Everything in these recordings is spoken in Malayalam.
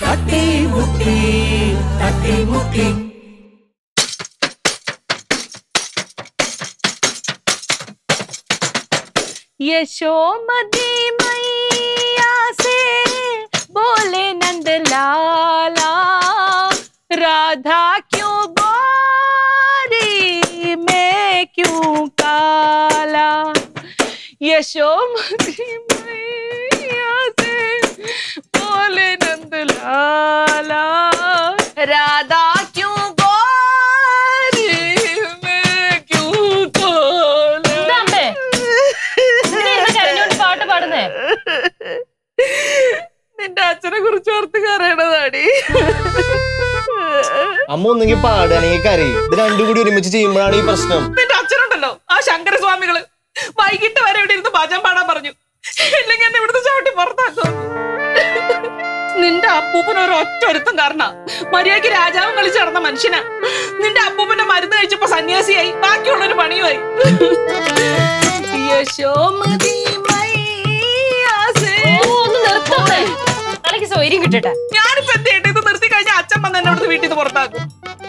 തട്ടിമുട്ടി തട്ടിമുട്ടി यशोमती मैया से बोले नंद लाला राधा क्यों गोरी मैं क्यों काला यशोमती मैया से बोले नंद लाला राधा क्यों गोरी मैं क्यों काला പാട്ട് പാടുന്നേ നിന്റെ അച്ഛനെ കുറിച്ച് ഓർത്ത് കരയണതാടി അമ്മ ഒന്നെങ്കിൽ പാടുക അല്ലെങ്കിൽ കരയും ഇത് രണ്ടും കൂടി ഒരുമിച്ച് ചെയ്യുമ്പോഴാണ് ഈ പ്രശ്നം നിന്റെ അച്ഛനുണ്ടല്ലോ ആ ശങ്കരസ്വാമികള് വൈകിട്ട് വരെ ഇവിടെ ഇരുന്ന് ഭജൻ പാടാൻ പറഞ്ഞു ഇല്ലെങ്കിൽ എന്നെ ഇവിടുത്തെ ചവിട്ടി പുറത്താക്കും നിന്റെ അപ്പൂപ്പൻ ഒരു ഒറ്റ ഒരുത്തം കാരണ മര്യാദക്ക് രാജാവും കളിച്ച് നടന്ന മനുഷ്യനാ നിന്റെ അപ്പൂപ്പന്റെ മരുന്ന് കഴിച്ചപ്പോ സന്യാസിയായി ബാക്കിയുള്ളൊരു പണിയുമായി യശോമതി മയ്യാസേ. ഒന്ന് നിർത്തണേ തലയ്ക്ക് സൗകര്യം കിട്ടട്ടെ ഞാനിപ്പോ എന്ത് ചെയ്യട്ടെ ഇത് നിർത്തി കഴിഞ്ഞാൽ അച്ഛൻ വന്ന് എന്നെ അവിടുത്തെ വീട്ടിൽ നിന്ന് പുറത്താക്കും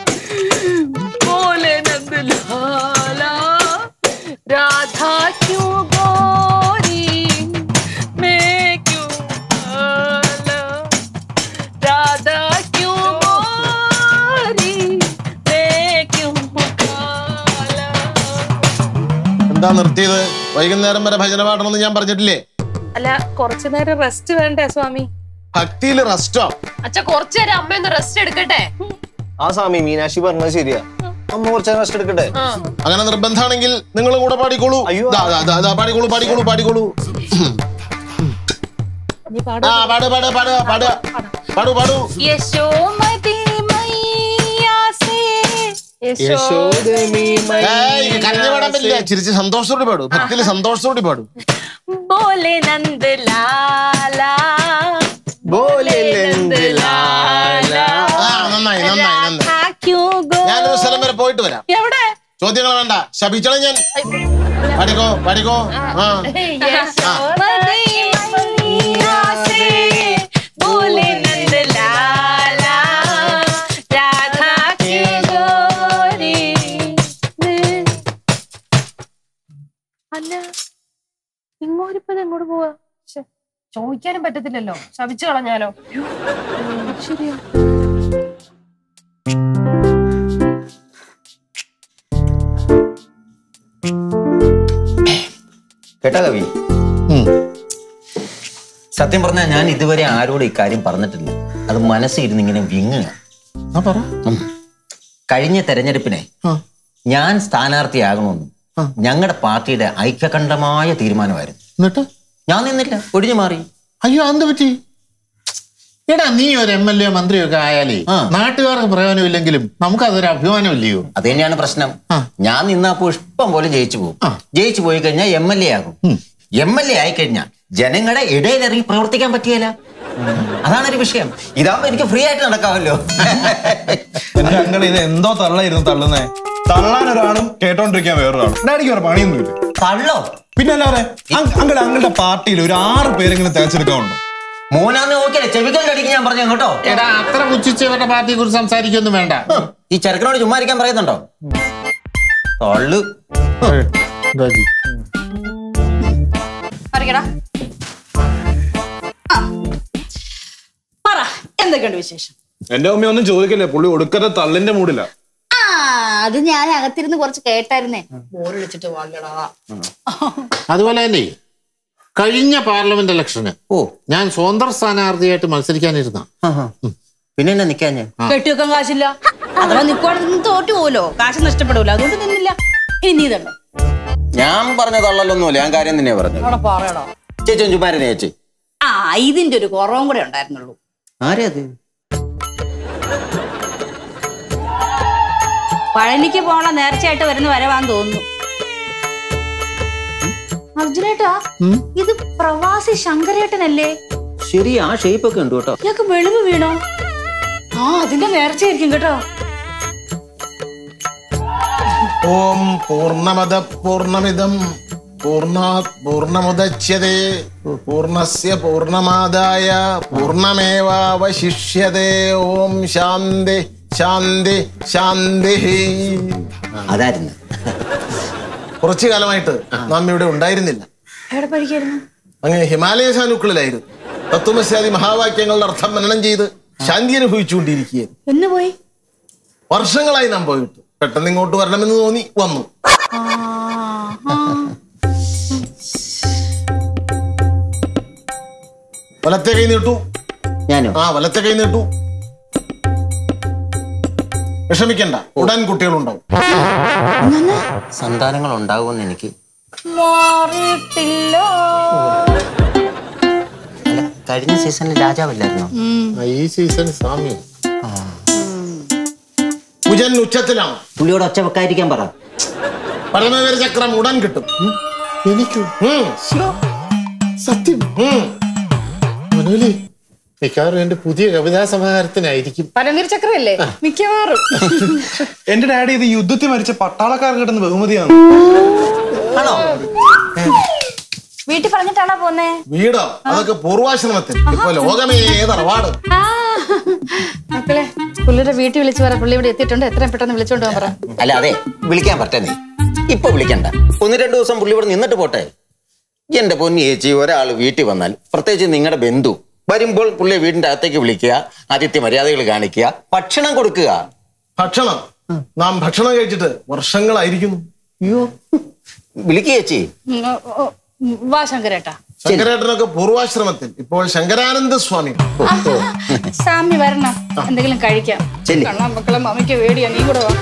പോലെ നന്ദലാല രാധാ ക്യൂ ഗോരി മേ ക്യൂ കാല രാധാ ക്യൂ ഗോരി മേ ക്യൂ കാല എന്താ നിർത്തിയത് വൈകുന്നേരം വരെ ഭജന പാടണമെന്ന് ഞാൻ പറഞ്ഞിട്ടില്ലേ അല്ല കുറച്ചു നേരം റെസ്റ്റ് വേണ്ടേ സ്വാമി ഭക്തിയിൽ റെസ്റ്റോ അച്ഛ കുറച്ചു നേരം അമ്മയൊന്ന് റെസ്റ്റ് എടുക്കട്ടെ ആ സ്വാമി മീനാക്ഷി പറഞ്ഞത് ശരിയാ അമ്മ കുറച്ച് റെസ്റ്റ് എടുക്കട്ടെ അങ്ങനെ നിർബന്ധമാണെങ്കിൽ നിങ്ങൾ കൂടെ പാടിക്കോളൂ അയ്യോ. ദാ, ദാ, ദാ, ദാ, പാടിക്കോളൂ പാടിക്കോളൂ പാടിക്കോളൂ നീ പാട് ആ പാട് പാട് പാട് പാട് പാടു പാടു യശോമതി മയ്യാ സേ ഏയ്, കരഞ്ഞു പാടാൻ പറ്റില്ല ചിരിച്ച് സന്തോഷത്തോടെ പാടൂ ഭക്തിയിൽ സന്തോഷത്തോടെ പാടൂ बोले नंद लाला ബോലെ നന്ദ് ലാലാ. ആ നന്നായി നന്നായി നന്നായി था क्यों गो ഞാനൊരു സ്ഥലം വരെ പോയിട്ട് വരാം എവിടെ ചോദ്യങ്ങൾ വേണ്ട ശപിച്ചോളാം ഞാൻ പാടിക്കോ പാടിക്കോ ആ यशोमती मैया से बोले नंद लाला राधा की गोरी में- അല്ല ഇങ്ങോട്ടിപ്പോ എങ്ങോട്ട് പോവാ ശ്ശെ, ചോദിക്കാനും പറ്റത്തില്ലല്ലോ ശപിച്ചു കളഞ്ഞാലോ ശരിയാ കേട്ടാ കവി ഉം. സത്യം പറഞ്ഞാൽ ഞാൻ ഇതുവരെ ആരോടും ഇക്കാര്യം പറഞ്ഞിട്ടില്ല അത് മനസ്സിരുന്ന് ഇങ്ങനെ വിങ്ങുക ആ പറ കഴിഞ്ഞ തെരഞ്ഞെടുപ്പിനെ ആ. ഞാൻ സ്ഥാനാർത്ഥിയാകണമെന്നും ആ. ഞങ്ങളുടെ പാർട്ടിയുടെ ഐക്യകണ്ഠമായ തീരുമാനമായിരുന്നു എന്നിട്ട് ഞാൻ നിന്നില്ല ഒഴിഞ്ഞു മാറി അയ്യോ എന്ത് പറ്റി എടാ നീ ഒരു എം എൽ എ മന്ത്രിയൊക്കെ ആയാലേ ആ. നാട്ടുകാർക്ക് പ്രയോജനമില്ലെങ്കിലും നമുക്ക് അതൊരു അഭിമാനമില്ലയോ അത് തന്നെയാണ് പ്രശ്നം ആ. ഞാൻ നിന്നാ പുഷ്പം പോലെ ജയിച്ചു പോകും ആ. ജയിച്ചു പോയി കഴിഞ്ഞാൽ എം എൽ എ ആകും ഉം. എം എൽ എ ആയിക്കഴിഞ്ഞാൽ ജനങ്ങളുടെ ഇടയിലിറങ്ങി പ്രവർത്തിക്കാൻ പറ്റിയല്ല അതാണ് ഒരു വിഷയം ഇതാകുമ്പോ എനിക്ക് ഫ്രീ ആയിട്ട് നടക്കാമല്ലോ എന്റെ അങ്കിൾ ഇത് എന്തോ തള്ളായിരുന്നു തള്ളുന്നേ തള്ളാൻ ഒരാളും കേട്ടോണ്ടിരിക്കാൻ വേറൊരാളും ഡാഡിക്ക് വേറെ പണിയൊന്നുമില്ല തള്ളോ പിന്നെ അല്ലാതെ അങ്കിൾ അങ്കിളുടെ പാർട്ടിയിൽ ഒരു ആറ് പേരെങ്കിലും തേച്ചെടുക്കാനുണ്ടോ മൂന്നാന്ന് നോക്കിയല്ലേ ചെവിക്കലിന്റെ അടിക്ക് ഞാൻ പറഞ്ഞു കേട്ടോ എടാ അത്ര പുച്ഛിച്ച് ഇവരുടെ പാർട്ടിയെ കുറിച്ച് സംസാരിക്കൊന്നും വേണ്ട ഈ ചെറുക്കനോട് ചുമ്മാ ഇരിക്കാൻ പറയുന്നുണ്ടോ തള്ളു അറിയടാ പറ എന്തൊക്കെയുണ്ട് വിശേഷം എന്റെ അമ്മ ഒന്നും ചോദിക്കല്ലേ പുള്ളി ഒടുക്കത്തെ തള്ളിന്റെ മൂടില്ല ആ അത് ഞാൻ അകത്തിരുന്ന് കുറച്ച് കേട്ടായിരുന്നേ ബോറടിച്ചിട്ട് വാങ്ങടാ അതുപോലെ തന്നെ കഴിഞ്ഞ പാർലമെന്റ് ഇലക്ഷന് ഓ ഞാൻ സ്വതന്ത്ര സ്ഥാനാർത്ഥിയായിട്ട് മത്സരിക്കാനിരുന്ന ആഹാ. പിന്നെ എന്നാ നിക്കാൻ ഞാൻ കെട്ടിവെക്കാൻ കാശില്ല അഥവാ നിക്കുവാണെങ്കിൽ നിന്ന് തോറ്റു പോലോ കാശ് നഷ്ടപ്പെടൂല അതുകൊണ്ട് നിന്നില്ല ഇനി നീ തന്നെ ഞാൻ പറഞ്ഞ തള്ളലൊന്നുമില്ല ഞാൻ കാര്യം തന്നെയാ പറഞ്ഞത് അവിടെ പറയടാ ചേച്ചി ചുമ്മാരനെ ചേച്ചി ആ ഇതിന്റെ ഒരു കുറവും കൂടെ ഉണ്ടായിരുന്നുള്ളൂ ആരാ അത് പഴനിക്ക് പോണ നേർച്ചയായിട്ട് വരുന്ന വരവാന്ന് തോന്നുന്നു അർജുനേട്ടാ ഇത് പ്രവാസി ശങ്കരേട്ടനല്ലേ ശരി ആ ഷേപ്പ് ഒക്കെ ഉണ്ട് കേട്ടോ ഇയാൾക്ക് വെളിവ് വീണോ ആ അതിന്റെ നേർച്ചയായിരിക്കും കേട്ടോ ഓം പൂർണ്ണമത പൂർണ്ണമിതം പൂർണ്ണാത് പൂർണ്ണമുദച്യതേ പൂർണ്ണസ്യ പൂർണ്ണമാദായ പൂർണ്ണമേവാവശിഷ്യതേ ഓം ശാന്തി ശാന്തി ശാന്തി അതായിരുന്നു കുറച്ചു കാലമായിട്ട് നാം ഇവിടെ ഉണ്ടായിരുന്നില്ല എവിടെ പഠിക്കായിരുന്നു അങ്ങ് ഹിമാലയ സാനുക്കളിലായിരുന്നു തത്വമസ്യാദി മഹാവാക്യങ്ങളുടെ അർത്ഥം മനനം ചെയ്ത് ശാന്തി അനുഭവിച്ചുകൊണ്ടിരിക്കുകയായിരുന്നു എന്ന് പോയി വർഷങ്ങളായി നാം പോയിട്ട് പെട്ടെന്ന് ഇങ്ങോട്ട് വരണമെന്ന് തോന്നി വന്നു വലത്തെ കൈ നീട്ടു ഞാനോ ആ വലത്തെ കൈ നീട്ടു വിഷമിക്കണ്ട ഉടൻ കുട്ടികളുണ്ടാവും സന്താനങ്ങൾ ഉണ്ടാകുമെന്ന് എനിക്ക് മാറിയിട്ടില്ല അല്ല കഴിഞ്ഞ സീസണിൽ രാജാവല്ലായിരുന്നോ ഈ സീസൺ സ്വാമി കുജൻ ഉച്ചത്തിലാണ് പുള്ളിയോട് ഒച്ച വെക്കാതിരിക്കാൻ പറ പരമവീര ചക്രം ഉടൻ കിട്ടും എനിക്കോ ഉം. സത്യം ഉം. മനോലി മിക്കവാറും എന്റെ പുതിയ കവിതാ സമാഹാരത്തിനായിരിക്കും പരമീർ ചക്രയല്ലേ മിക്കവാറും എന്റെ ഡാഡി ഇത് യുദ്ധത്തിൽ മരിച്ച പട്ടാളക്കാർക്ക് കിട്ടുന്ന ബഹുമതിയാണ് ആണോ വീട്ടിൽ പറഞ്ഞിട്ടാണോ പോന്നേ വീടോ അതൊക്കെ പൂർവാശ്രമത്തിൽ ഇപ്പൊ ലോകമേ തറവാട് മക്കളെ പുള്ളിയുടെ വീട്ടിൽ വിളിച്ചു പറ പുള്ളി ഇവിടെ എത്തിയിട്ടുണ്ട് എത്രയും പെട്ടെന്ന് വിളിച്ചോണ്ട് പോകാൻ പറ അല്ല അതെ വിളിക്കാൻ പറ്റേ ഇപ്പൊ വിളിക്കണ്ട ഒന്ന് രണ്ടു ദിവസം പുള്ളി ഇവിടെ നിന്നിട്ട് പോട്ടെ എന്റെ പൊന്നി ചേച്ചി ഒരാൾ വീട്ടിൽ വന്നാൽ പ്രത്യേകിച്ച് നിങ്ങളുടെ ബന്ധു വരുമ്പോൾ പുള്ളിയെ വീടിന്റെ അകത്തേക്ക് വിളിക്കുക ആതിഥ്യ മര്യാദകൾ കാണിക്കുക ഭക്ഷണം കൊടുക്കുക ഭക്ഷണം നാം ഭക്ഷണം കഴിച്ചിട്ട് വർഷങ്ങളായിരിക്കുന്നു അയ്യോ വിളിക്കുക ചേച്ചി ഉം, ഓ, ഓ, ഉം, വാ ശങ്കരേട്ടാ ശങ്കരേട്ടനൊക്കെ പൂർവാശ്രമത്തിൽ ഇപ്പോൾ ശങ്കരാനന്ദ സ്വാമി സാമി വരണം എന്തെങ്കിലും കഴിക്കാം ചെല്ല്. കണ്ണാ മക്കളെ മമ്മിക്ക് വേടിയാ നീ കൂടെ വാ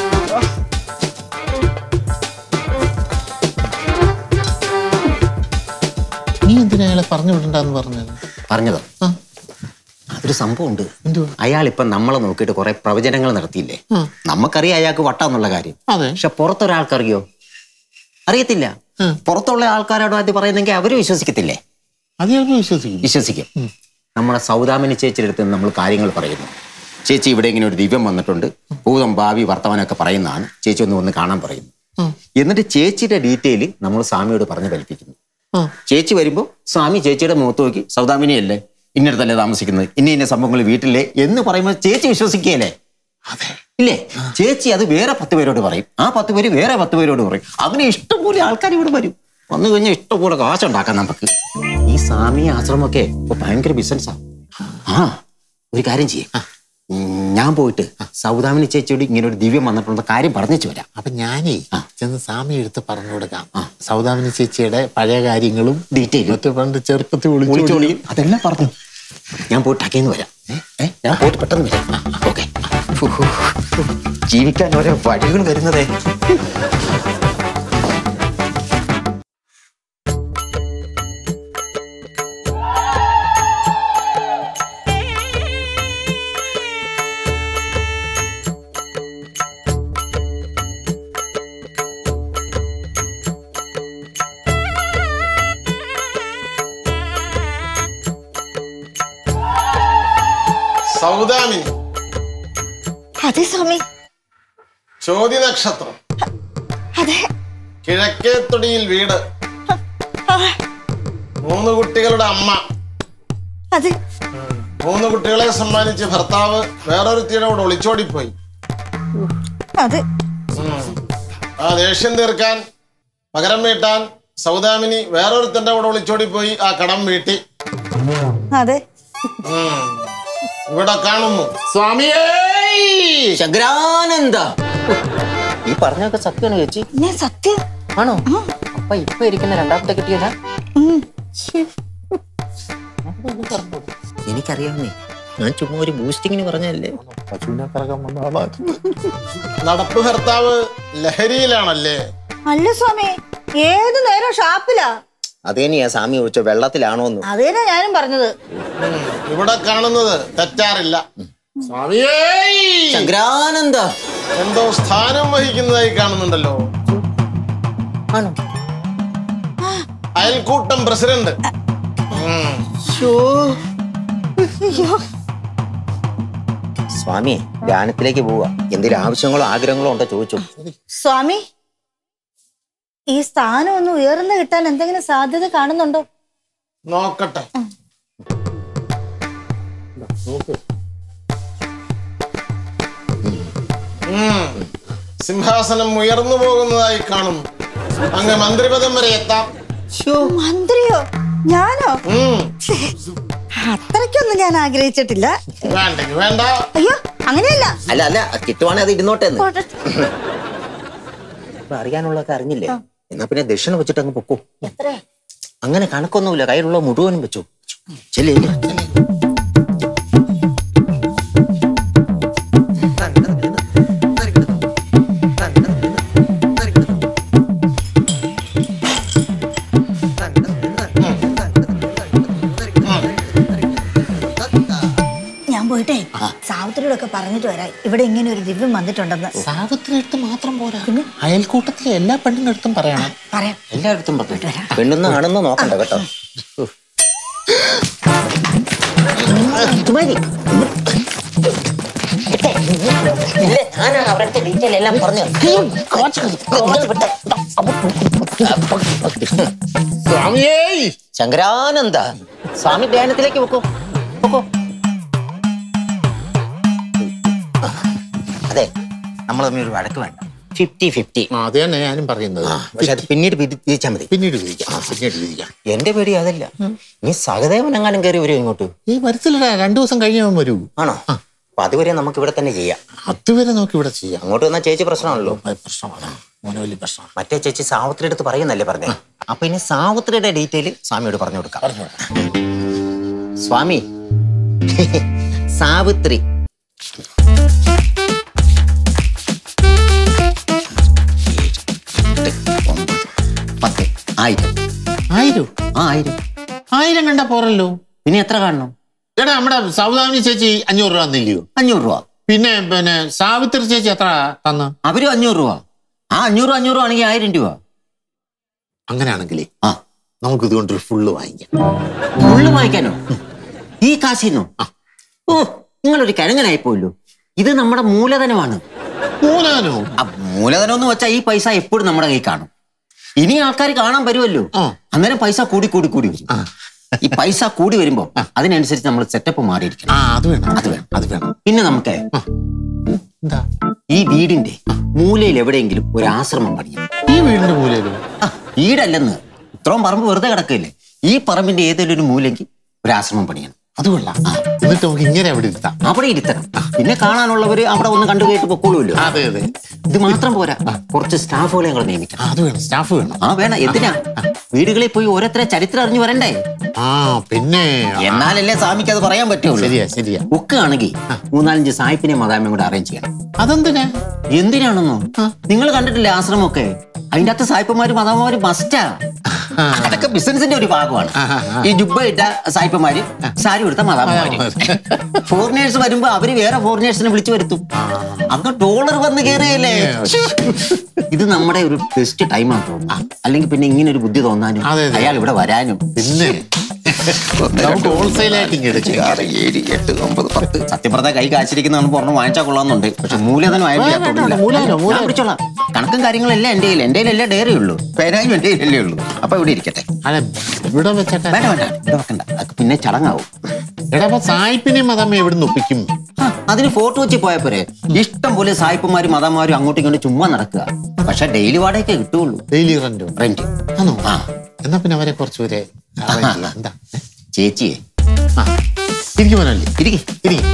നീ എന്തിനാ അയാളെ പറഞ്ഞു വിടണ്ടെന്ന് പറഞ്ഞത് പറഞ്ഞതോ അതൊരു സംഭവമുണ്ട് അയാൾ ഇപ്പൊ നമ്മളെ നോക്കിയിട്ട് കുറെ പ്രവചനങ്ങൾ നടത്തിയില്ലേ നമുക്കറിയാം അയാൾക്ക് വട്ടാന്നുള്ള കാര്യം അതെ. പക്ഷെ പുറത്തൊരാൾക്കറിയോ അറിയത്തില്ല പുറത്തുള്ള ആൾക്കാരോട് അത് പറയുന്നെങ്കിൽ അവര് വിശ്വസിക്കത്തില്ലേ അത് ചിലപ്പോൾ വിശ്വസിക്കും വിശ്വസിക്കും നമ്മളെ സൗദാമിനി ചേച്ചിയുടെ അടുത്ത് നമ്മൾ കാര്യങ്ങൾ പറയുന്നു ചേച്ചി ഇവിടെ ഇങ്ങനെ ഒരു ദിവ്യം വന്നിട്ടുണ്ട് ഭൂതം ഭാവി വർത്തമാനമൊക്കെ പറയുന്നതാണ് ചേച്ചി ഒന്ന് വന്ന് കാണാൻ പറയുന്നു എന്നിട്ട് ചേച്ചിയുടെ ഡീറ്റെയിൽ നമ്മൾ സ്വാമിയോട് പറഞ്ഞ് കൽപ്പിക്കുന്നു ചേച്ചി വരുമ്പോൾ സ്വാമി ചേച്ചിയുടെ മുഖത്ത് നോക്കി സൗദാമിനിയല്ലേ ഇന്നിടത്തല്ലേ താമസിക്കുന്നത് ഇന്ന ഇന്ന സംഭവങ്ങൾ വീട്ടിലെ എന്ന് പറയുമ്പോൾ ചേച്ചി വിശ്വസിക്കുകയല്ലേ ഇല്ലേ ചേച്ചി അത് വേറെ പത്ത് പേരോട് പറയും ആ പത്ത് പേര് വേറെ പത്ത് പേരോട് പറയും അങ്ങനെ ഇഷ്ടംപോലെ ആൾക്കാർ ഇവിടെ വരും വന്നു കഴിഞ്ഞാൽ ഇഷ്ടംപോലെ കാശുണ്ടാക്കാം നമുക്ക് ഈ സ്വാമി ആശ്രമമൊക്കെ ഇപ്പൊ ഭയങ്കര ബിസിനസ്സാ ആ ഒരു കാര്യം ചെയ്യേ ഞാൻ പോയിട്ട് സൗദാമിനി ചേച്ചിയോട് ഇങ്ങനെ ഒരു ദിവ്യം വന്നിട്ടുള്ള കാര്യം പറഞ്ഞിച്ചു വരാം അപ്പൊ ഞാനേ ചെന്ന് സ്വാമി എടുത്ത് പറഞ്ഞു കൊടുക്കാം സൗദാമിനി ചേച്ചിയുടെ പഴയ കാര്യങ്ങളും Detail. മറ്റേ പണ്ട് ചെറുപ്പത്തിൽ വിളിച്ചോളി വിളിച്ചോളി അതെല്ലാം പറഞ്ഞു ഞാൻ പോയിട്ട് അകേന്ന് വരാം ഏ? ഏ? ഞാൻ പോയിട്ട് പെട്ടെന്ന് വരാം ഓക്കെ ജീവിക്കാൻ ഓരോ വഴികൾ വരുന്നതേ സൗദാമിനി അതെ സ്വാമി ചോദ്യ നക്ഷത്രം അതെ കിഴക്കേ തൊടിയിൽ വീട് മൂന്ന് കുട്ടികളുടെ അമ്മ അതെ മൂന്ന് കുട്ടികളെ സമ്മാനിച്ച് ഭർത്താവ് വേറൊരുത്തിയുടെ കൂടെ ഒളിച്ചോടിപ്പോയി അതെ ആ ദേഷ്യം തീർക്കാൻ പകരം വീട്ടാൻ സൗദാമിനി വേറൊരുത്തന്റെ കൂടെ ഒളിച്ചോടിപ്പോയി ആ കടം വീട്ടി അതെ ഉം. ഇവിടെ കാണുന്നു സ്വാമിയേ ശങ്കരാനന്ദ ഈ പറഞ്ഞൊക്കെ സത്യമാണ് ചേച്ചി ഞാൻ സത്യം ആണോ അപ്പൊ ഇപ്പൊ ഇരിക്കുന്ന രണ്ടാമത്തെ കിട്ടിയതാ എനിക്കറിയാമേ ഞാൻ ചുമ്മാ ഒരു ബൂസ്റ്റിങ്ങിന് പറഞ്ഞല്ലേ പശുവിനെ കറക്കാൻ വന്ന ആളായിരുന്നു നടപ്പ് ഭർത്താവ് ലഹരിയിലാണല്ലേ അല്ല സ്വാമി ഏത് നേരം ഷാപ്പിലാ അതേനെയാ സ്വാമി ഒഴിച്ച വെള്ളത്തിലാണോന്ന് അതേനാ ഞാനും പറഞ്ഞത് ഉം. ഇവിടെ കാണുന്നത് തെറ്റാറില്ല സ്വാമിയേ ശങ്കരാനന്ദ എന്തോ സ്ഥാനം വഹിക്കുന്നതായി കാണുന്നുണ്ടല്ലോ ആണോ അയൽക്കൂട്ടം പ്രസിഡന്റ് ഉം. സ്വാമി ധ്യാനത്തിലേക്ക് പോവാ എന്തെങ്കിലും ആവശ്യങ്ങളോ ആഗ്രഹങ്ങളോ ഉണ്ടോ ചോദിച്ചു സ്വാമി ഈ സ്ഥാനം ഒന്ന് ഉയർന്നു കിട്ടാൻ എന്തെങ്കിലും സാധ്യത കാണുന്നുണ്ടോ നോക്കട്ടെ ഉം. സിംഹാസനം ഉയർന്നു പോകുന്നതായി കാണുന്നു അങ്ങ് മന്ത്രിപദം വരെ എത്താം മന്ത്രിയോ ഞാനോ ഉം. ഛേ, അത്രയ്ക്കൊന്നും ഞാൻ ആഗ്രഹിച്ചിട്ടില്ല വേണ്ടെങ്കിൽ വേണ്ട അയ്യോ അങ്ങനെയല്ല അല്ല അല്ല കിട്ടുവാണെ അത് ഇരുന്നോട്ടെ എന്ന് പോട്ടെ. ഇപ്പൊ അറിയാനുള്ളതൊക്കെ അറിഞ്ഞില്ലേ എന്നാ പിന്നെ ദക്ഷിണ വെച്ചിട്ട് അങ്ങ് പൊക്കോ എത്രയാ അങ്ങനെ കണക്കൊന്നുമില്ല കയ്യിലുള്ള മുഴുവനും വെച്ചു ചെല്ലേ ഞാൻ പോയിട്ടേ സാവിത്രിയോടൊക്കെ പറഞ്ഞിട്ട് വരാം ഇവിടെ ഇങ്ങനെ ഒരു ദിവ്യം വന്നിട്ടുണ്ടെന്ന് സാവിത്രി അടുത്ത് മാത്രം പോരാ അയൽക്കൂട്ടത്തിലെ എല്ലാ പെണ്ണിന്റെ അടുത്തും പറയണം പറയാം എല്ലായിടത്തും പറഞ്ഞു പെണ്ണെന്ന് ആണെന്ന് നോക്കണ്ട കേട്ടോ ഇത് മതി. ഇല്ലേ, ഞാനാണ് അവരുടെ ഡീറ്റെയിൽ എല്ലാം പറഞ്ഞു സ്വാമിയേ ശങ്കരാനന്ദ സ്വാമി ധ്യാനത്തിലേക്ക് വെക്കോ വെക്കോ അതെ നമ്മൾ തമ്മിൽ ഒരു വഴക്ക് വേണ്ട ഫിഫ്റ്റി ഫിഫ്റ്റി ആ, അത് തന്നെ ഞാനും പറയുന്നത് പക്ഷെ അത് പിന്നീട് തിരിച്ചാൽ മതി പിന്നീട് വിധിക്കാം ആ, പിന്നീട് വിധിക്കാം എന്റെ പേടി അതല്ല നീ സഹദേവൻ എങ്ങാനും കയറി വരുമോ ഇങ്ങോട്ട് ഈ വരത്തില്ലടാ രണ്ടു ദിവസം കഴിഞ്ഞവൻ വരൂ ആണോ അപ്പൊ അതുവരെ നമുക്ക് ഇവിടെ തന്നെ ചെയ്യാം അതുവരെ നമുക്ക് ഇവിടെ ചെയ്യാം അങ്ങോട്ട് വന്നാൽ ചേച്ചി പ്രശ്നമാണല്ലോ അത് പ്രശ്നമാണ് മോനെ വലിയ പ്രശ്നമാണ് മറ്റേ ചേച്ചി സാവത്രിയുടെ അടുത്ത് പറയുന്നല്ലേ പറഞ്ഞേ അപ്പൊ ഇനി സാവത്രിയുടെ ഡീറ്റെയിൽ സ്വാമിയോട് പറഞ്ഞു കൊടുക്കാം സ്വാമി സാവിത്രി പത്ത് ആയിരം ആയിരം ആ ആയിരം ആയിരം കണ്ടാ പോരല്ലോ ഇനി എത്ര കാണണം എടാ നമ്മുടെ സൗദാമിനി ചേച്ചി അഞ്ഞൂറ് രൂപ തന്നില്ലയോ അഞ്ഞൂറ് രൂപ പിന്നെ പിന്നെ സാവിത്രി ചേച്ചി എത്ര തന്നു അവരും അഞ്ഞൂറ് രൂപ ആ അഞ്ഞൂറ് അഞ്ഞൂറ് ആണെങ്കിൽ ആയിരം രൂപ അങ്ങനെയാണെങ്കിലേ ആ നമുക്ക് ഇതുകൊണ്ട് ഫുള്ള് വാങ്ങിക്കാം ഫുള്ള് വാങ്ങിക്കാനോ ഈ കാശിന്നോ ഓ നിങ്ങളൊരു കിഴങ്ങനായി പോയല്ലോ ഇത് നമ്മുടെ മൂലധനമാണ് മൂലാനോ ആ മൂലധനം എന്ന് വെച്ചാൽ ഈ പൈസ എപ്പോഴും നമ്മുടെ കയ്യിൽ കാണും ഇനി ആൾക്കാർ കാണാൻ വരുമല്ലോ ആ. അന്നേരം പൈസ കൂടി കൂടി കൂടി വരും ഈ പൈസ കൂടി വരുമ്പോ അതിനനുസരിച്ച് നമ്മൾ സെറ്റപ്പ് മാറിയിരിക്കണം ആ അത് വേണം അത് വേണം. അത് വേണം പിന്നെ നമുക്ക് എന്താ ഈ വീടിന്റെ മൂലയിൽ എവിടെയെങ്കിലും ഒരു ആശ്രമം പണിയണം ഈ വീടിന്റെ മൂലയിലോ ആ, വീടല്ലെന്ന് ഇത്രയും പറമ്പ് വെറുതെ കിടക്കില്ലേ ഈ പറമ്പിന്റെ ഏതെങ്കിലും ഒരു മൂലയ്ക്ക് ഒരു ആശ്രമം പണിയണം അത് കൊള്ളാം എന്നിട്ട് നമുക്ക് ഇങ്ങനെ അവിടെ ഇരുത്താം അവിടെ ഇരുത്തണം പിന്നെ കാണാനുള്ളവര് അവിടെ ഒന്ന് കണ്ടു കേട്ട് പൊക്കോളൂല്ലോ അതെ അതെ ഇത് മാത്രം പോരാ കുറച്ച് സ്റ്റാഫുകളെ ഞങ്ങൾ നിയമിക്കണം ആ, അത് വേണം സ്റ്റാഫ് വേണം ആ വേണം എന്തിനാ വീടുകളിൽ പോയി ഓരോരുത്തരെ ചരിത്രം അറിഞ്ഞു വരണ്ടേ ആ പിന്നെ എന്നാലല്ലേ സ്വാമിക്ക് അത് പറയാൻ പറ്റുള്ളൂ ശരിയാ ശരിയാ ഒക്കെ ആണെങ്കിൽ മൂന്നാലഞ്ച് സായിപ്പിനെ മതാമയും കൂടെ അറേഞ്ച് ചെയ്യണം അതെന്തിനാ എന്തിനാണെന്നോ നിങ്ങൾ കണ്ടിട്ടില്ലേ ആശ്രമമൊക്കെ അതിന്റെ അകത്ത് സായിപ്പന്മാര് മതാമമാര് മസ്റ്റാ അതൊക്കെ ബിസിനസിന്റെ ഒരു ഭാഗമാണ് ഈ ജുബ്ബ ഇട്ട സായിപ്പന്മാര് സാരി കൊടുത്ത മതാമമാര് ഫോറിനേഴ്സ് വരുമ്പോ അവര് വേറെ ഫോറിനേഴ്സിനെ വിളിച്ചു വരുത്തും അങ്ങ് ഡോളർ വന്ന് കയറിയല്ലേ ഇത് നമ്മുടെ ഒരു ബെസ്റ്റ് ടൈമാണ് തോന്നുന്നു അല്ലെങ്കിൽ പിന്നെ ഇങ്ങനെ ഒരു ബുദ്ധി തോന്നാനും അതെ, അതെ. അയാൾ ഇവിടെ വരാനും പിന്നെ നമുക്ക് ഹോൾസെയിൽ ആയിട്ട് ഇങ്ങ് എടുക്കാം ആറ് ഏഴ് എട്ട് ഒമ്പത് പത്ത് സത്യം പറഞ്ഞാൽ കൈ കാശിരിക്കുന്നതാണ് പറഞ്ഞ് വാങ്ങിച്ചാൽ കൊള്ളാന്നുണ്ട് പക്ഷെ മൂലധനം വേണ്ട, വേണ്ട, മൂലധനം, ഞാൻ മൂലധനം. പിടിച്ചോളാം കണക്കും കാര്യങ്ങളെല്ലാം എന്റെ കയ്യിൽ എന്റെ കയ്യിലല്ലേ ഡയറി ഉള്ളൂ പേനായും എന്റെ കയ്യിലല്ലേ ഉള്ളൂ അപ്പൊ ഇവിടെ ഇരിക്കട്ടെ അല്ല ഇവിടെ വെച്ചട്ടെ വേണ്ട വേണ്ട ഇവിടെ വെക്കണ്ട അതൊക്കെ പിന്നെ ചടങ്ങാവും എടാ അപ്പൊ സായിപ്പിനെയും മതമ്മ എവിടെ നിന്ന് ഒപ്പിക്കും ആ, അതിന് ഫോട്ടോ വെച്ച് പോയ പോരെ ഇഷ്ടം പോലെ സായിപ്പന്മാരും മതന്മാരും അങ്ങോട്ടും ഇങ്ങോട്ടും ചുമ്മാ നടക്കുക പക്ഷെ ഡെയിലി വാടകയൊക്കെ കിട്ടുള്ളൂ ഡെയിലി റെന്റോ റെന്റ് ആണോ ആ എന്നാ പിന്നെ അവരെ കുറച്ചുപേരെ arrange ചെയ്യാം. എന്താ ചേച്ചിയെ ആ ഇരിക്കുമോനല്ലേ ഇരിക്കെ ഇരിക്കും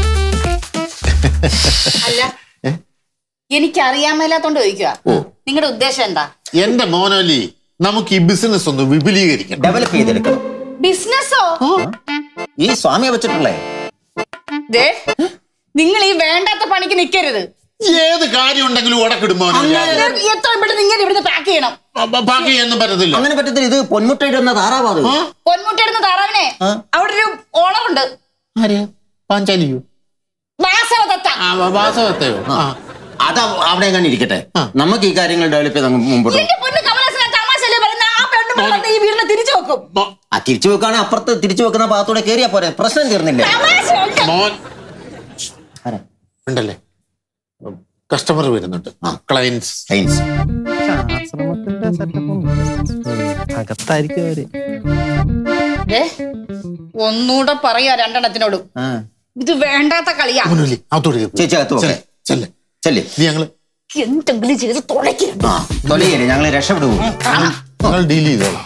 അല്ല എനിക്കറിയാൻ മേലാത്തോണ്ട് ചോദിക്കുക നിങ്ങളുടെ ഉദ്ദേശം എന്താ എന്റെ മോനോലി നമുക്ക് ഈ ബിസിനസ് ഒന്ന് വിപുലീകരിക്കണം ഡെവലപ്പ് ചെയ്തെടുക്കണം ബിസിനസ്സോ ഈ സ്വാമിയെ വെച്ചിട്ടുള്ളേ ദേ നിങ്ങൾ ഈ വേണ്ടാത്ത പണിക്ക് നിൽക്കരുത് ഏത് കാര്യം ഉണ്ടെങ്കിലും ഉടക്കിടും എത്ര പെട്ടെന്ന് ഇങ്ങനെ ഇവിടുന്ന് പാക്ക് ചെയ്യണം ബാക്കി ഒന്നും പറ്റത്തില്ല അങ്ങനെ പറ്റത്തില്ല ഇത് പൊന്മുട്ടയിടുന്ന താറാവാത് ആ? പൊന്മുട്ടിടുന്ന താറാവിനെ അവിടെ ഒരു ഓണമുണ്ട് ആരെയാ പാഞ്ചാലിയോ വാസവദത്ത ആ വ- വാസവത്തെയോ ആ അത് അവ- അവിടെ എങ്ങനെ ഇരിക്കട്ടെ ആ. നമുക്ക് ഈ കാര്യങ്ങൾ ഡെവലപ്പ് ചെയ്ത് അങ്ങ് മുമ്പോട്ട് എന്റെ പൊന്ന് കമലാസന തമാശല്ലേ പറയുന്ന ആ പെണ്ണുമ്പോൾ വന്ന് ഈ വീടിനെ തിരിച്ചു വെക്കും മോ- ആ തിരിച്ചു വെക്കുകയാണെങ്കിൽ അപ്പുറത്ത് തിരിച്ചു വെക്കുന്ന ഭാഗത്തൂടെ കയറിയാ പോരെ പ്രശ്നം തീർന്നില്ലേ തമാശ ഉണ്ട്. മോൻ ആരാ? ഉണ്ടല്ലേ കസ്റ്റമർ വരുന്നുണ്ട് ക്ലയൻസ് സയൻസ് ആശ്രമത്തിന്റെ സെറ്റപ്പ് അകത്തായിരിക്കും അവര് ദേ, ഒന്നൂടെ പറയാ രണ്ടെണ്ണത്തിനോടും ഇത് വേണ്ടാത്ത കളിയാ അതോട് ചേച്ചി അകത്ത് പോകെ ചെല്ലേ ചെല്ലേ ഇത് ഞങ്ങള് എന്തെങ്കിലും ചെയ്ത് തുളയ്ക്കണം ആ തൊലയില്ലേ ഞങ്ങള് രക്ഷപ്പെടുവോ ഞങ്ങൾ ഡീൽ ചെയ്തോളാം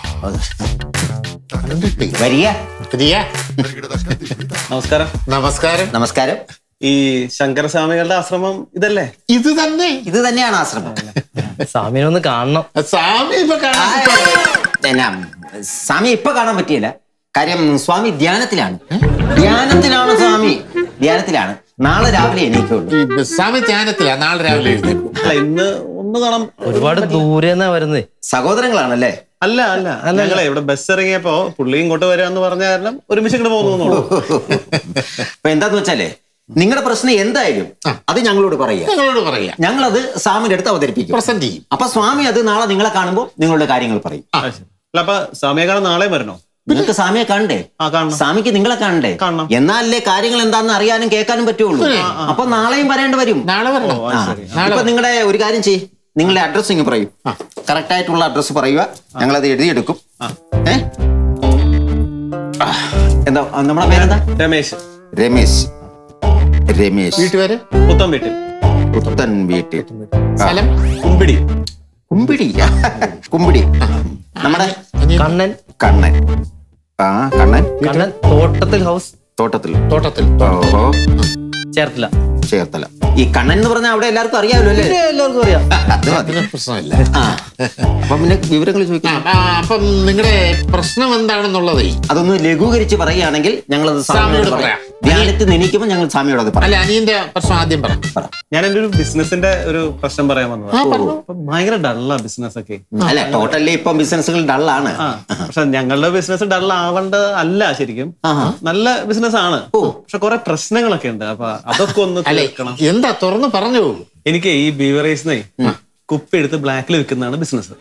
വരിക പ്രിയ നമസ്കാരം നമസ്കാരം നമസ്കാരം ഈ ശങ്കരസ്വാമികളുടെ ആശ്രമം ഇതല്ലേ ഇത് തന്നെ ഇത് തന്നെയാണ് ആശ്രമം സ്വാമിനെ ഒന്ന് കാണണം സ്വാമി ഇപ്പൊ കാണാൻ എന്നാ, സ്വാമി ഇപ്പൊ കാണാൻ പറ്റിയില്ല കാര്യം സ്വാമി ധ്യാനത്തിലാണ് ധ്യാനത്തിലാണ് സ്വാമി ധ്യാനത്തിലാണ് നാളെ രാവിലെ എണീക്കുള്ളൂ ഈ സ്വാമി ധ്യാനത്തിലാ നാളെ രാവിലെ എഴുന്നേക്കും അല്ല ഇന്ന് ഒന്ന് കാണാൻ ഒരുപാട് ദൂരെന്നാ വരുന്നത് സഹോദരങ്ങളാണല്ലേ അല്ല അല്ല ഞങ്ങളെ ഇവിടെ ബസ് ഇറങ്ങിയപ്പോ പുള്ളി ഇങ്ങോട്ട് വരാന്ന് പറഞ്ഞ കാരണം ഒരുമിച്ച് ഇങ്ങോട്ട് പോകുന്നു അപ്പൊ എന്താന്ന് വെച്ചാലേ നിങ്ങളുടെ പ്രശ്നം എന്തായാലും അത് ഞങ്ങളോട് പറയുക ഞങ്ങളോട് പറയാം ഞങ്ങളത് സ്വാമിയുടെ അടുത്ത് അവതരിപ്പിക്കും പ്രസന്റ് ചെയ്യും അപ്പൊ സ്വാമി അത് നാളെ നിങ്ങളെ കാണുമ്പോൾ നിങ്ങളുടെ കാര്യങ്ങൾ പറയും അല്ല അപ്പൊ സ്വാമിയെ കാണാൻ നാളെ വരണോ നിങ്ങൾക്ക് സ്വാമിയെ കാണണ്ടേ ആ കാണണം സ്വാമിക്ക് നിങ്ങളെ കാണണ്ടേ കാണണം. എന്നാലല്ലേ കാര്യങ്ങൾ എന്താണെന്ന് അറിയാനും കേൾക്കാനും പറ്റുള്ളൂ അപ്പൊ നാളെയും വരേണ്ടി വരും നാളെ വരണം ഓ, അത് ശരി. ഇപ്പൊ നിങ്ങളുടെ ഒരു കാര്യം ചെയ്യ് നിങ്ങളുടെ അഡ്രസ് ഇങ്ങ് പറയൂ കറക്റ്റ് ആയിട്ടുള്ള അഡ്രസ് പറയുക ഞങ്ങളത് എഴുതിയെടുക്കും ഏ ആ, എന്താ ആ, നമ്മുടെ പേരെന്താ രമേശ് രമേശ് രമേശ് വീട്ടുപേര് പുത്തൻ വീട്ടിൽ പുത്തൻ വീട്ടിൽ സ്ഥലം കുമ്പിടി കുമ്പിടി കുമ്പിടി നമ്മുടെ കണ്ണൻ കണ്ണൻ ആ കണ്ണൻ കണ്ണൻ തോട്ടത്തിൽ ഹൗസ് തോട്ടത്തിൽ തോട്ടത്തിൽ ഓഹോ ചേർത്തില്ല ചേർത്തല ഈ കണ്ണൻ എന്ന് പറഞ്ഞാൽ അവിടെ എല്ലാവർക്കും അറിയാമല്ലോ അല്ലേ എല്ലാവർക്കും അറിയാം അത് മതി അതിന് പ്രശ്നമില്ല ആ അപ്പൊ പിന്നെ വിവരങ്ങൾ ആ, ചോദിക്കാം ആ, അപ്പം നിങ്ങളുടെ പ്രശ്നം എന്താണെന്നുള്ളതേ അതൊന്ന് ലഘൂകരിച്ച് പറയുകയാണെങ്കിൽ ഞങ്ങളത് സ്വാമിയോട് സ്വാമിയോട് പറയാം. പറയാം ധ്യാനത്തിൽ നിന്നിക്കുമ്പോൾ ഞങ്ങൾ സ്വാമിയോട് അത് അല്ല പറയാം അനിയന്റെ പ്രശ്നം ആദ്യം പറ പറ. ഞാൻ എന്റെ ഒരു ബിസിനസിന്റെ ഒരു പ്രശ്നം പറയാൻ വന്നതാണ് അപ്പൊ ഭയങ്കര ഡള്ള ബിസിനസ് ഒക്കെ അല്ല ടോട്ടലി ഇപ്പം ബിസിനസ്സുകൾ ഡള്ളാണ് ആ പക്ഷെ ഞങ്ങളുടെ ബിസിനസ് ഡള്ള ആവേണ്ട അല്ല ശരിക്കും ആഹാ. നല്ല ബിസിനസ് ആണ് പക്ഷെ കുറെ പ്രശ്നങ്ങളൊക്കെ ഉണ്ട് അപ്പൊ അതൊക്കെ ഒന്ന് അല്ലെ തീർക്കണം എന്താ തുറന്ന് പറഞ്ഞു എനിക്ക് ഈ ബീവറേജിനെ കുപ്പി എടുത്ത് ബ്ലാക്കിൽ വിൽക്കുന്നതാണ് ബിസിനസ്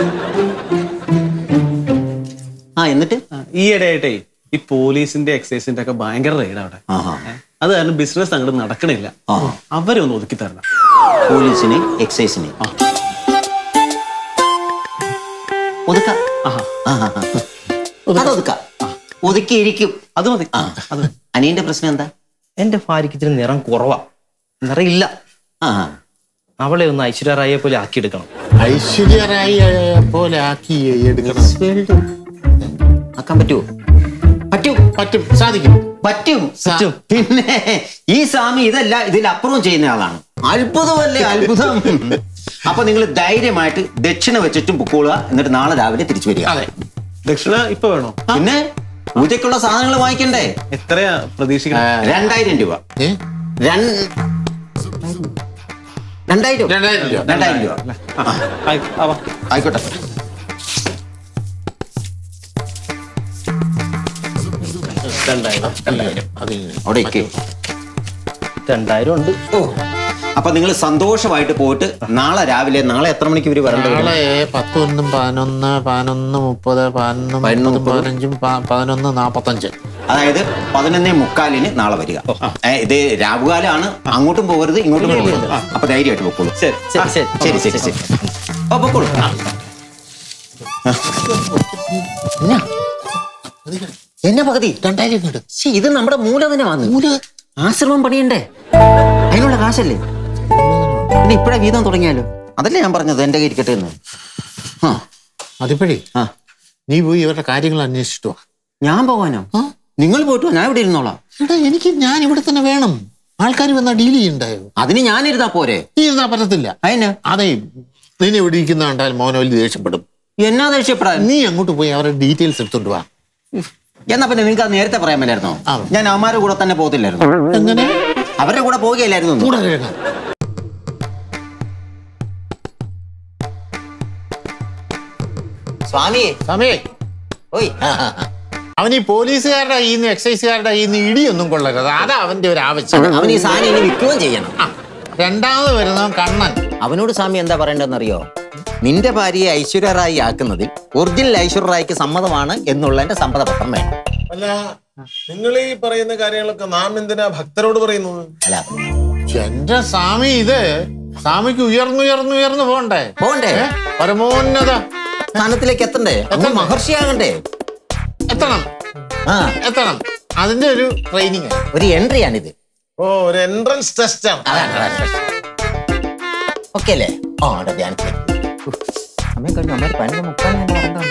ആ എന്നിട്ട് ഈ ഇടയായിട്ടേ ഈ പോലീസിന്റെ എക്സൈസിന്റെ ഒക്കെ ഭയങ്കര റെയ്ഡ് അവിടെ ആഹാ. ഏ? അത് കാരണം ബിസിനസ് അങ്ങോട്ട് നടക്കണില്ല അവരെ ഒന്ന് ഒതുക്കി തരണം പോലീസിന് എക്സൈസിന് ഒതുക്ക ആഹാ. അത് ഒതുക്ക ഒതുക്കിയിരിക്കും അത് മതി ആ അത് അനിയന്റെ പ്രശ്നം എന്താ എന്റെ ഭാര്യക്ക് ഇച്ചിരി നിറം കുറവാ നിറയില്ല ആ അവളെ ഒന്ന് ഐശ്വര്യ റായെ പോലെ ആക്കിയെടുക്കണം ഐശ്വര്യറായി പോലെ ആക്കി എടുക്കണം ആക്കാൻ പറ്റുമോ പറ്റും പറ്റും സാധിക്കും പറ്റും പറ്റും. പിന്നെ ഈ സ്വാമി ഇതല്ല ഇതിലപ്പുറം ചെയ്യുന്ന ആളാണ് അത്ഭുതമല്ലേ അത്ഭുതം അപ്പൊ നിങ്ങൾ ധൈര്യമായിട്ട് ദക്ഷിണ വെച്ചിട്ടും പൊക്കോളുക എന്നിട്ട് നാളെ രാവിലെ തിരിച്ചു വരിക അതെ ദക്ഷിണ ഇപ്പൊ വേണോ പിന്നെ പൂജയ്ക്കുള്ള സാധനങ്ങൾ വാങ്ങിക്കണ്ടേ എത്രയാ പ്രതീക്ഷിക്കണം രണ്ടായിരം രൂപ ഏ? രണ്ട് രണ്ടായിരം രണ്ടായിരം രൂപ. രണ്ടായിരം രൂപ ആ, ആയി- ആവാം. ആയിക്കോട്ടെ രണ്ടായിരം അത് അവിടെ ഇരിക്ക്. രണ്ടായിരം ഉണ്ട് ഓ അപ്പൊ നിങ്ങൾ സന്തോഷമായിട്ട് പോയിട്ട് നാളെ രാവിലെ നാളെ എത്ര മണിക്ക് ഇവര് വരേണ്ടി വരും നാളെ പത്തൊന്നും പതിനൊന്ന് പതിനൊന്ന് മുപ്പത് പതിനൊന്ന് പതിനൊന്ന് മുപ്പതും പതിനഞ്ചും പ- പതിനൊന്ന് നാപ്പത്തഞ്ച് അതായത് പതിനൊന്നേ മുക്കാലിന് നാളെ വരിക ഏ, ഇത് രാവുകാലാണ് അങ്ങോട്ടും പോകരുത് ഇങ്ങോട്ടും പോകരുത് അപ്പൊ ധൈര്യമായിട്ട് പൊക്കോളൂ ശരി ശരി ശരി ശരി ശരി ശരി ഓ പൊക്കോളൂ എന്നാ? എന്നാ പകുതി രണ്ടായിരം ഇങ്ങോട്ട് ശ്ശി, ഇത് നമ്മുടെ മൂലധനമാണ് ആശ്രമം പണിയണ്ടേ അതിനുള്ള കാശല്ലേ പിന്നെ ഇപ്പഴേ വീതം തുടങ്ങിയാലോ അതല്ലേ ഞാൻ പറഞ്ഞത് എന്റെ കയ്യിൽ ഇരിക്കട്ടെ എന്ന് ആ അതിപ്പോഴേ ആ നീ പോയി ഇവരുടെ കാര്യങ്ങൾ അന്വേഷിച്ചിട്ട് വാ ഞാൻ പോവാനോ ആ? നിങ്ങൾ പോയിട്ട് വാ, ഞാൻ ഇവിടെ ഇരുന്നോളാം എടാ എനിക്ക് ഞാൻ ഇവിടെ തന്നെ വേണം ആൾക്കാർ വന്നാ ഡീൽ ചെയ്യണ്ടായോ അതിന് ഞാൻ ഇരുന്നാ പോരെ നീ ഇരുന്നാ പറ്റത്തില്ല അതിന് അതെ നിന്നെ ഇവിടെ ഇരിക്കുന്ന കണ്ടാൽ മോനെ വലിയ ദേഷ്യപ്പെടും എന്നാ ദേഷ്യപ്പെടാൻ നീ അങ്ങോട്ട് പോയി അവരുടെ ഡീറ്റെയിൽസ് എടുത്തോണ്ട് വാ എന്നാ പിന്നെ നിങ്ങൾക്ക് അത് നേരത്തെ പറയാൻ മേലായിരുന്നോ ആ. ഞാൻ അവന്മാരുടെ കൂടെ തന്നെ പോകത്തില്ലായിരുന്നു എങ്ങനെ അവരുടെ കൂടെ പോവുകയില്ലായിരുന്നു എന്ന്. കൂടെ കിഴങ്ങാം സ്വാമിയെ സമയേ ഓയ് അവൻ ഈ പോലീസുകാരുടെ കയ്യിൽ നിന്ന് എക്സൈസുകാരുടെ കയ്യിൽ നിന്ന് ഇടിയൊന്നും കൊള്ളരുത് അതാ അവന്റെ ഒരു ആവശ്യം അവൻ ഈ സാധനം ഇനി വിൽക്കുകയും ചെയ്യണം ആ, രണ്ടാമത് വരുന്നവൻ കണ്ണൻ അവനോട് സ്വാമി എന്താ പറയേണ്ടതെന്നറിയോ നിന്റെ ഭാര്യയെ ഐശ്വര്യറായി ആക്കുന്നതിൽ ഒറിജിനൽ ഐശ്വര്യറായിക്ക് സമ്മതമാണ് എന്നുള്ളതിന്റെ സമ്മതപത്രം വേണം അല്ല നിങ്ങൾ ഈ പറയുന്ന കാര്യങ്ങളൊക്കെ നാം എന്തിനാ ഭക്തരോട് പറയുന്നത് അല്ല എന്റെ സ്വാമി ഇത് സ്വാമിക്ക് ഉയർന്നുയർന്നു ഉയർന്നു പോണ്ടേ പോണ്ടേ ഏ? പരമോന്നത സ്ഥാനത്തിലേക്ക് എത്തണ്ടേ അങ്ങ് മഹർഷിയാകണ്ടേ എത്തണം ആ എത്തണം അതിന്റെ ഒരു ട്രെയിനിങ് ഒരു എൻട്രി ആണിത് ഓ ഒരു എൻട്രൻസ് ടെസ്റ്റ് ആണ് ഓക്കെ അല്ലേ ആ അവിടെ ധ്യാനിച്ചു സമയം കഴിഞ്ഞു അമ്മ പതിനൊന്ന് മുക്കാൽ ഞാൻ പറഞ്ഞതാണ്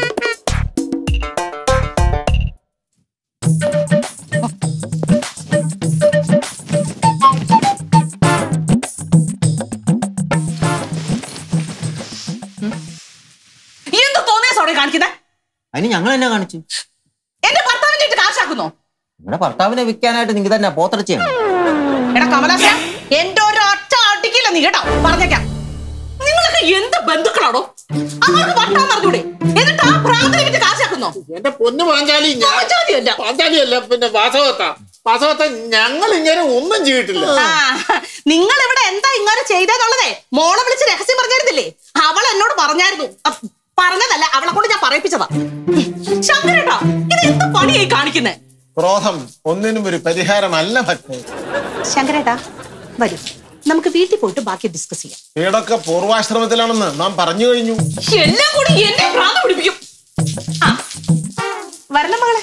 ഈ എന്ത് തോന്നിയ സോറി കാണിക്കുന്നേ അതിന് ഞങ്ങൾ തന്നെ കാണിച്ചു എന്റെ ഭർത്താവിന്റെ ഇട്ട് കാശാക്കുന്നോ നിങ്ങളുടെ ഭർത്താവിനെ വിൽക്കാനായിട്ട് നിങ്ങൾ തന്നെ പോത്തിറച്ചിയാണ് എടാ കമലാസ എന്റെ ഒരു ഒറ്റ അടിക്കില്ല നീ കേട്ടോ പറഞ്ഞേക്കാം നിങ്ങളൊക്കെ എന്ത് ബന്ധുക്കളാണോ അവർക്ക് വട്ടാന്ന് അറിഞ്ഞൂടെ എന്നിട്ട് ആ പ്രാന്തനെ വിറ്റ് കാശാക്കുന്നോ എന്റെ പൊന്നു പാഞ്ചാലി ഞാൻ പാഞ്ചാലിയല്ല. പാഞ്ചാലിയല്ല പിന്നെ വാസവത്ത വാസവത്ത ഞങ്ങൾ ഇങ്ങനെ ഒന്നും ചെയ്തിട്ടില്ല ആ നിങ്ങൾ ഇവിടെ എന്താ ഇങ്ങനെ ചെയ്തെന്നുള്ളതേ മോളെ വിളിച്ച് രഹസ്യം പറഞ്ഞിരുന്നില്ലേ അവൾ എന്നോട് പറഞ്ഞായിരുന്നു അ, പറഞ്ഞതല്ല അവളെ കൊണ്ട് ഞാൻ പറയിപ്പിച്ചതാ ശങ്കരേട്ടാ ഇത് എന്ത് പണിയായി കാണിക്കുന്നേ ക്രോധം ഒന്നിനും ഒരു പരിഹാരമല്ല ഭക്തി ശങ്കരേട്ടാ വരൂ നമുക്ക് വീട്ടിൽ പോയിട്ട് ബാക്കി ഡിസ്കസ് ചെയ്യാം വീടൊക്കെ പൂർവാശ്രമത്തിലാണെന്ന് നാം പറഞ്ഞു കഴിഞ്ഞു എല്ലാം കൂടി എന്നെ ഭ്രാന്ത് പിടിപ്പിക്കും ആ വരണം മകളെ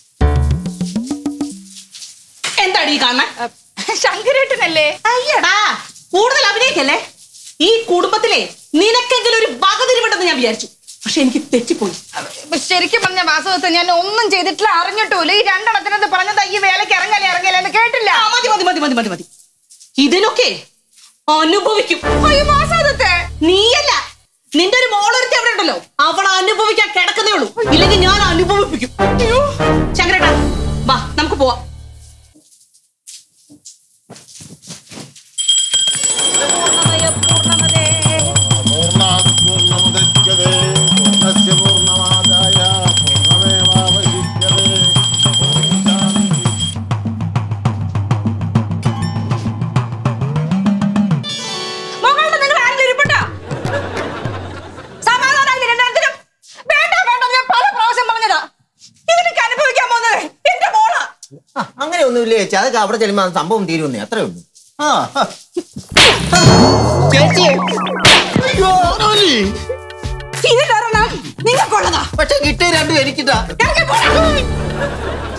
എന്താടി ഈ കാണാൻ ശങ്കരേട്ടനല്ലേ അയ്യടാ കൂടുതൽ അഭിനയിക്കല്ലേ ഈ കുടുംബത്തിലെ നിനക്കെങ്കിലും ഒരു വകതിരിവുണ്ടെന്ന് ഞാൻ വിചാരിച്ചു പക്ഷെ എനിക്ക് തെറ്റിപ്പോയി ശരിക്കും പറഞ്ഞ വാസവത്തെ ഞാൻ ഒന്നും ചെയ്തിട്ടില്ല അറിഞ്ഞിട്ടില്ല ഈ രണ്ടെണ്ണത്തിനകത്ത് പറഞ്ഞത് ഈ വേലയ്ക്ക് ഇറങ്ങലേ ഇറങ്ങലേ എന്ന് കേട്ടില്ല ആ, മതി മതി മതി മതി മതി മതി ഇതിനൊക്കെ അനുഭവിക്കും അയ്യോ വാസവത്തെ നീയല്ല നിന്റെ ഒരു മോളൊരുത്തി അവിടെ ഉണ്ടല്ലോ അവൾ അനുഭവിക്കാൻ കിടക്കുന്നേ ഉള്ളൂ ഇല്ലെങ്കിൽ ഞാൻ അനുഭവിപ്പിക്കും ശങ്കരേട്ടാ വാ നമുക്ക് പോവാം പൂർണ്ണാത് പൂർണ്ണമുദച്യതേ പൂർണ്ണസ്യ പൂർണ്ണമാദായ പൂർണ്ണമേവാവശിഷ്യതേ ഓം ശാന്തി മകളുടെ നിങ്ങൾ ആരെങ്കിലും ഇരിപ്പുണ്ടോ സമാധാനമായില്ല രണ്ടെണ്ണത്തിനും വേണ്ട വേണ്ട ഞാൻ പല പ്രാവശ്യം പറഞ്ഞതാ ഇതിനൊക്കെ അനുഭവിക്കാൻ പോകുന്നത് എന്റെ മോളാ ആ, അങ്ങനെ ഒന്നുമില്ല ചേച്ചി അതൊക്കെ അവിടെ ചെല്ലുമ്പോൾ അത് സംഭവം തീരുന്നേ അത്രേ ഉള്ളൂ ആ ആ. ഇതിലൊരെണ്ണം നിങ്ങൾക്കുള്ളതാ പക്ഷെ കിട്ടിയ രണ്ടും എനിക്കിട്ടാ ഇറങ്ങി പോടാ.